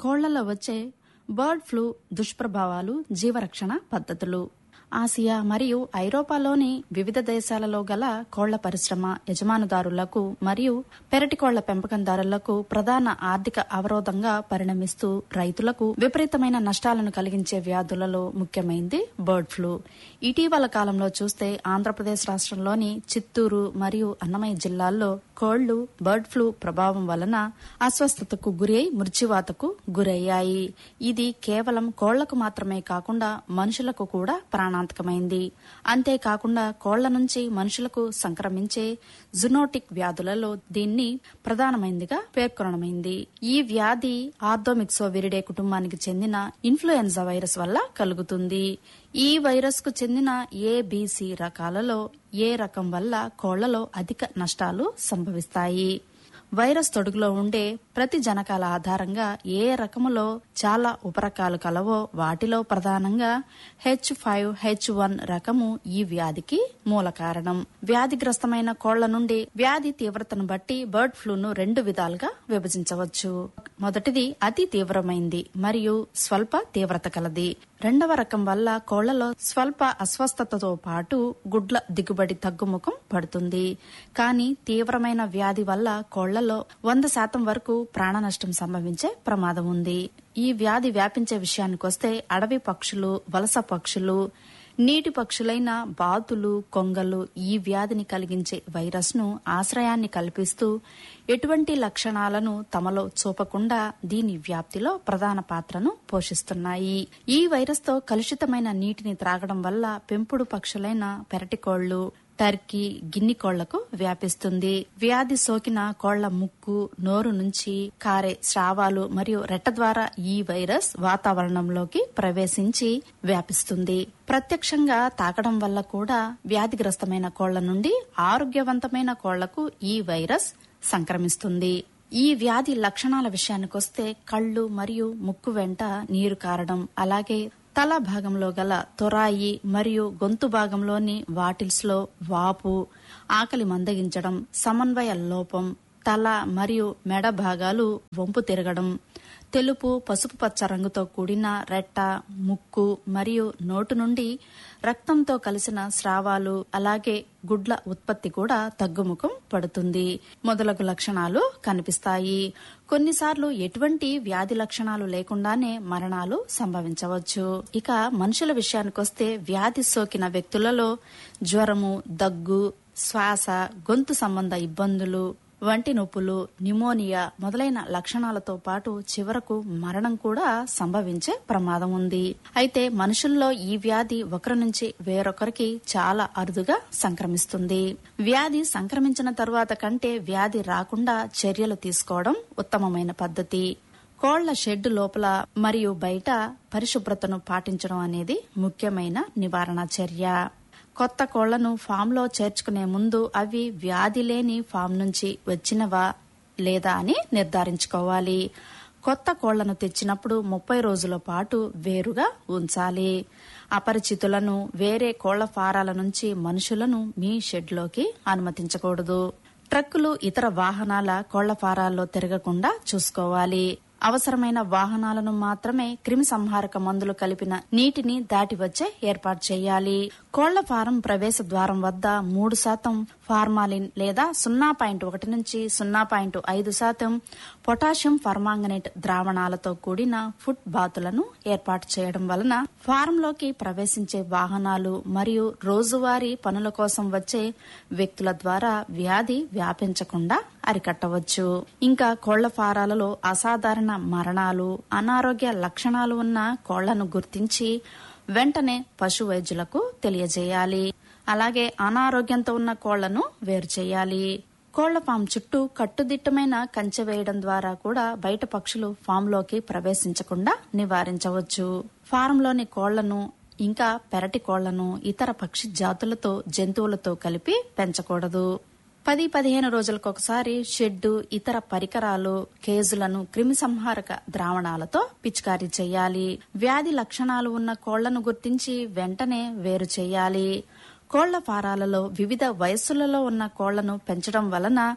కోళ్లలో వచ్చే bird flu దుష్ప్రభావాలు జీవరక్షణ పద్ధతులు ఆసియా మరియు ఐరోపాలోని వివిధ దేశాలలో గల కోళ్ల పరిశ్రమ యజమానుదారులకు మరియు పెరటి కోళ్ల పెంపకందారులకు ప్రధాన ఆర్థిక అవరోధంగా పరిణమిస్తూ రైతులకు విపరీతమైన నష్టాలను కలిగించే వ్యాధులలో ముఖ్యమైనది బర్డ్ ఫ్లూ ఇటీవల కాలంలో చూస్తే ఆంధ్రప్రదేశ్ రాష్ట్రంలోని చిత్తూరు మరియు అన్నమయ్య జిల్లాల్లో కోళ్లు బర్డ్ ఫ్లూ ప్రభావం వలన అస్వస్థతకు గురై మృత్యువాతకు గురయ్యాయి ఇది కేవలం కోళ్లకు మాత్రమే కాకుండా మనుషులకు కూడా ప్రాణాంతకమైంది అంతేకాకుండా కోళ్ల నుంచి మనుషులకు సంక్రమించే జునోటిక్ వ్యాధులలో దీన్ని ప్రధానమైనదిగా పేర్కొనడమైంది ఈ వ్యాధి ఆర్థోమిక్సో విరిడే కుటుంబానికి చెందిన ఇన్ఫ్లుయెన్జా వైరస్ వల్ల కలుగుతుంది ఈ వైరస్ కు చెందిన ఏబిసి రకాలలో ఏ రకం వల్ల కోళ్లలో అధిక నష్టాలు సంభవిస్తాయి వైరస్ తొడుగులో ఉండే ప్రతి జనకాల ఆధారంగా ఏ రకములో చాలా ఉపరకాలు కలవో వాటిలో ప్రధానంగా హెచ్ ఫైవ్ హెచ్ వన్ రకము ఈ వ్యాధికి మూల కారణం వ్యాధిగ్రస్తమైన కోళ్ల నుండి వ్యాధి తీవ్రతను బట్టి బర్డ్ ఫ్లూను రెండు విధాలుగా విభజించవచ్చు మొదటిది అతి తీవ్రమైంది మరియు స్వల్ప తీవ్రత కలది రెండవ రకం వల్ల కోళ్లలో స్వల్ప అస్వస్థతతో పాటు గుడ్ల దిగుబడి తగ్గుముఖం పడుతుంది కానీ తీవ్రమైన వ్యాధి వల్ల కోళ్లలో వంద శాతం వరకు ప్రాణ నష్టం సంభవించే ప్రమాదం ఉంది ఈ వ్యాధి వ్యాపించే విషయానికొస్తే అడవి పక్షులు వలస పక్షులు నీటి పక్షులైన బాతులు కొంగలు ఈ వ్యాధిని కలిగించే వైరస్ ను ఆశ్రయాన్ని కల్పిస్తూ ఎటువంటి లక్షణాలను తమలో చూపకుండా దీని వ్యాప్తిలో ప్రధాన పాత్రను పోషిస్తున్నాయి ఈ వైరస్ తో కలుషితమైన నీటిని త్రాగడం వల్ల పెంపుడు పక్షులైన పెరటికోళ్లు టర్కీ గిన్ని కోళ్లకు వ్యాపిస్తుంది వ్యాధి సోకిన కోళ్ల ముక్కు నోరు నుంచి కారే స్రావాలు మరియు రెట్ట ద్వారా ఈ వైరస్ వాతావరణంలోకి ప్రవేశించి వ్యాపిస్తుంది ప్రత్యక్షంగా తాకడం వల్ల కూడా వ్యాధిగ్రస్తమైన కోళ్ల నుండి ఆరోగ్యవంతమైన కోళ్లకు ఈ వైరస్ సంక్రమిస్తుంది ఈ వ్యాధి లక్షణాల విషయానికొస్తే కళ్ళు మరియు ముక్కు వెంట నీరు కారడం అలాగే తల భాగంలో గల తొరాయి మరియు గొంతు భాగంలోని వాటిల్స్ లో వాపు ఆకలి మందగించడం సమన్వయ లోపం తల మరియు మెడ భాగాలు వంపు తిరగడం తెలుపు పసుపు పచ్చ రంగుతో కూడిన రెట్ట ముక్కు మరియు నోటు నుండి రక్తంతో కలిసిన స్రావాలు అలాగే గుడ్ల ఉత్పత్తి కూడా తగ్గుముఖం పడుతుంది మొదలగు లక్షణాలు కనిపిస్తాయి కొన్నిసార్లు ఎటువంటి వ్యాధి లక్షణాలు లేకుండానే మరణాలు సంభవించవచ్చు ఇక మనుషుల విషయానికొస్తే వ్యాధి సోకిన వ్యక్తులలో జ్వరము దగ్గు శ్వాస గొంతు సంబంధ ఇబ్బందులు వంటి నొప్పులు న్యూమోనియా మొదలైన లక్షణాలతో పాటు చివరకు మరణం కూడా సంభవించే ప్రమాదం ఉంది అయితే మనుషుల్లో ఈ వ్యాధి ఒకరి నుంచి వేరొకరికి చాలా అరుదుగా సంక్రమిస్తుంది వ్యాధి సంక్రమించిన తరువాత కంటే వ్యాధి రాకుండా చర్యలు తీసుకోవడం ఉత్తమమైన పద్ధతి కోళ్ల షెడ్ లోపల మరియు బయట పరిశుభ్రతను పాటించడం అనేది ముఖ్యమైన నివారణ చర్య కొత్త కోళ్లను ఫామ్లో చేర్చుకునే ముందు అవి వ్యాధి లేని ఫామ్ నుంచి వచ్చినవా లేదా అని నిర్ధారించుకోవాలి కొత్త కోళ్లను తెచ్చినప్పుడు ముప్పై రోజుల పాటు వేరుగా ఉంచాలి అపరిచితులను వేరే కోళ్ల ఫారాల నుంచి మనుషులను మీ షెడ్లోకి అనుమతించకూడదు ట్రక్కులు ఇతర వాహనాల కోళ్ల ఫారాల్లో తిరగకుండా చూసుకోవాలి అవసరమైన వాహనాలను మాత్రమే క్రిమి సంహారక మందులు కలిపిన నీటిని దాటి వచ్చే ఏర్పాటు చేయాలి కోళ్ల ఫారం ప్రవేశ ద్వారం వద్ద మూడు శాతం ఫార్మాలిన్ లేదా సున్నా పాయింట్ ఒకటి నుంచి సున్నా పాయింట్ ఐదు శాతం పొటాషియం ఫర్మాంగనేట్ ద్రావణాలతో కూడిన ఫుట్ బాతులను ఏర్పాటు చేయడం వలన ఫారంలోకి ప్రవేశించే వాహనాలు మరియు రోజువారీ పనుల కోసం వచ్చే వ్యక్తుల ద్వారా వ్యాధి వ్యాపించకుండా అరికట్టవచ్చు ఇంకా కోళ్ల ఫారాలలో అసాధారణ మరణాలు అనారోగ్య లక్షణాలు ఉన్న కోళ్లను గుర్తించి వెంటనే పశు వైద్యులకు తెలియజేయాలి అలాగే అనారోగ్యంతో ఉన్న కోళ్లను వేరు చేయాలి కోళ్ల ఫామ్ చుట్టూ కట్టుదిట్టమైన కంచె వేయడం ద్వారా కూడా బయట పక్షులు ఫామ్లోకి ప్రవేశించకుండా నివారించవచ్చు ఫారంలోని కోళ్లను ఇంకా పెరటి కోళ్లను ఇతర పక్షి జాతులతో జంతువులతో కలిపి పెంచకూడదు పది పదిహేను రోజులకు ఒకసారి షెడ్డు ఇతర పరికరాలు కేజులను క్రిమిసంహారక ద్రావణాలతో పిచికారీ చేయాలి వ్యాధి లక్షణాలు ఉన్న కోళ్లను గుర్తించి వెంటనే వేరు చేయాలి కోళ్ల ఫారాలలో వివిధ వయస్సులలో ఉన్న కోళ్లను పెంచడం వలన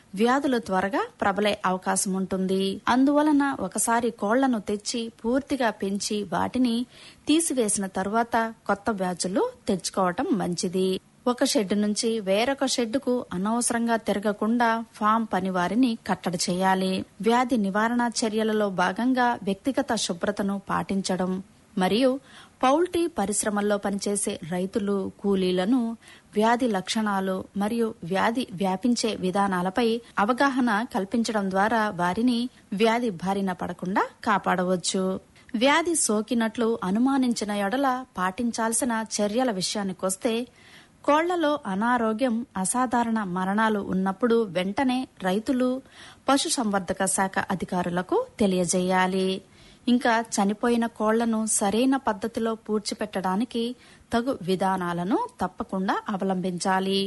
వ్యాధులు త్వరగా ప్రబలే అవకాశం ఉంటుంది అందువలన ఒకసారి కోళ్లను తెచ్చి పూర్తిగా పెంచి వాటిని తీసివేసిన తరువాత కొత్త బ్యాచులు తెచ్చుకోవటం మంచిది ఒక షెడ్ నుంచి వేరొక షెడ్డుకు అనవసరంగా తిరగకుండా ఫామ్ పనివారిని కట్టడి చేయాలి వ్యాధి నివారణ చర్యలలో భాగంగా వ్యక్తిగత శుభ్రతను పాటించడం మరియు పౌల్ట్రీ పరిశ్రమల్లో పనిచేసే రైతులు కూలీలను వ్యాధి లక్షణాలు మరియు వ్యాధి వ్యాపించే విధానాలపై అవగాహన కల్పించడం ద్వారా వారిని వ్యాధి బారిన పడకుండా కాపాడవచ్చు వ్యాధి సోకినట్లు అనుమానించిన ఎడల పాటించాల్సిన చర్యల విషయానికొస్తే కోళ్లలో అనారోగ్యం అసాధారణ మరణాలు ఉన్నప్పుడు వెంటనే రైతులు పశుసంవర్ధక శాఖ అధికారులకు తెలియజేయాలి ఇంకా చనిపోయిన కోళ్లను సరైన పద్ధతిలో పూడ్చిపెట్టడానికి తగు విధానాలను తప్పకుండా అవలంబించాలి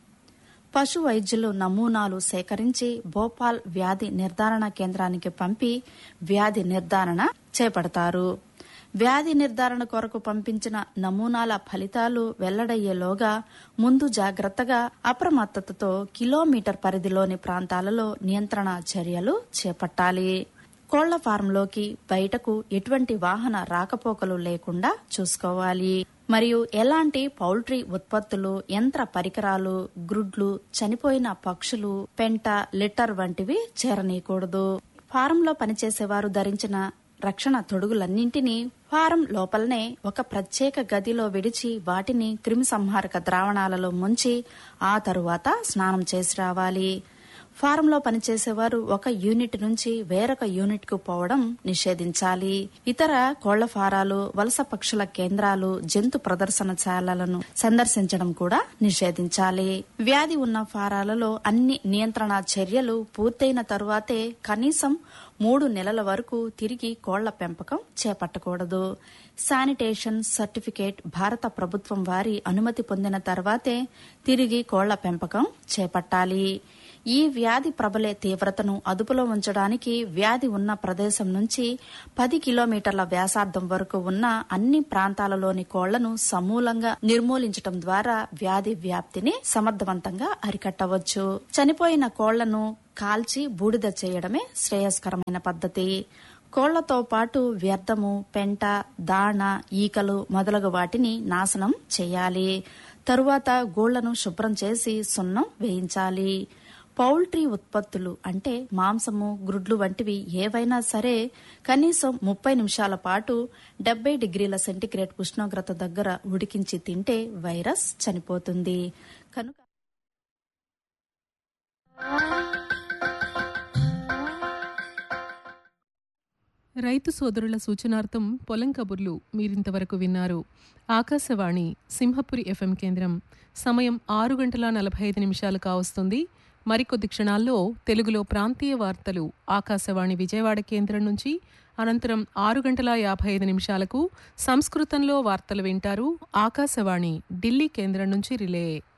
పశు వైద్యులు నమూనాలు సేకరించి భోపాల్ వ్యాధి నిర్ధారణ కేంద్రానికి పంపి వ్యాధి నిర్ధారణ చేపడతారు వ్యాధి నిర్ధారణ కొరకు పంపించిన నమూనాల ఫలితాలు వెల్లడయ్యేలోగా ముందు జాగ్రత్తగా అప్రమత్తతతో కిలోమీటర్ పరిధిలోని ప్రాంతాలలో నియంత్రణ చర్యలు చేపట్టాలి కోళ్ల ఫారంలోకి బయటకు ఎటువంటి వాహన రాకపోకలు లేకుండా చూసుకోవాలి మరియు ఎలాంటి పౌల్ట్రీ ఉత్పత్తులు యంత్ర పరికరాలు గ్రుడ్లు చనిపోయిన పక్షులు పెంట లిటర్ వంటివి చేరనీయకూడదు ఫారంలో పనిచేసేవారు ధరించిన రక్షణ తొడుగులన్నింటినీ ఫారం లోపలనే ఒక ప్రత్యేక గదిలో విడిచి వాటిని క్రిమిసంహారక ద్రావణాలలో ముంచి ఆ తరువాత స్నానం చేసి రావాలి ఫారంలో పనిచేసేవారు ఒక యూనిట్ నుంచి వేరొక యూనిట్ కు పోవడం నిషేధించాలి ఇతర కోళ్ల ఫారాలు వలస పక్షుల కేంద్రాలు జంతు ప్రదర్శనశాలలను సందర్శించడం కూడా నిషేధించాలి వ్యాధి ఉన్న ఫారాలలో అన్ని నియంత్రణ చర్యలు పూర్తయిన తరువాతే కనీసం మూడు నెలల వరకు తిరిగి కోళ్ల పెంపకం చేపట్టకూడదు శానిటేషన్ సర్టిఫికేట్ భారత ప్రభుత్వం వారి అనుమతి పొందిన తర్వాతే తిరిగి కోళ్ల పెంపకం చేపట్టాలి ఈ వ్యాధి ప్రబలే తీవ్రతను అదుపులో ఉంచడానికి వ్యాధి ఉన్న ప్రదేశం నుంచి పది కిలోమీటర్ల వ్యాసార్థం వరకు ఉన్న అన్ని ప్రాంతాలలోని కోళ్లను సమూలంగా నిర్మూలించడం ద్వారా వ్యాధి వ్యాప్తిని సమర్థవంతంగా అరికట్టవచ్చు చనిపోయిన కోళ్లను కాల్చి బూడిద చేయడమే శ్రేయస్కరమైన పద్ధతి కోళ్లతో పాటు వ్యర్థము పెంట దాణ ఈకలు మొదలగు వాటిని నాశనం చేయాలి తరువాత గోళ్లను శుభ్రం చేసి సున్నం వేయించాలి పౌల్ట్రీ ఉత్పత్తులు అంటే మాంసము గ్రుడ్లు వంటివి ఏవైనా సరే కనీసం ముప్పై నిమిషాల పాటు డెబ్బై డిగ్రీల సెంటీగ్రేడ్ ఉష్ణోగ్రత దగ్గర ఉడికించి తింటే వైరస్ చనిపోతుంది కనుక రైతు సోదరుల సూచనార్థం పొలం కబుర్లు మీరింతవరకు విన్నారు ఆకాశవాణి సింహపురి ఎఫ్ఎం కేంద్రం సమయం ఆరు గంటల నలభై ఐదు నిమిషాలు కావస్తుంది మరికొద్ది క్షణాల్లో తెలుగులో ప్రాంతీయ వార్తలు ఆకాశవాణి విజయవాడ కేంద్రం నుంచి అనంతరం ఆరు గంటల యాభై ఐదు నిమిషాలకు సంస్కృతంలో వార్తలు వింటారు ఆకాశవాణి ఢిల్లీ కేంద్రం నుంచి రిలే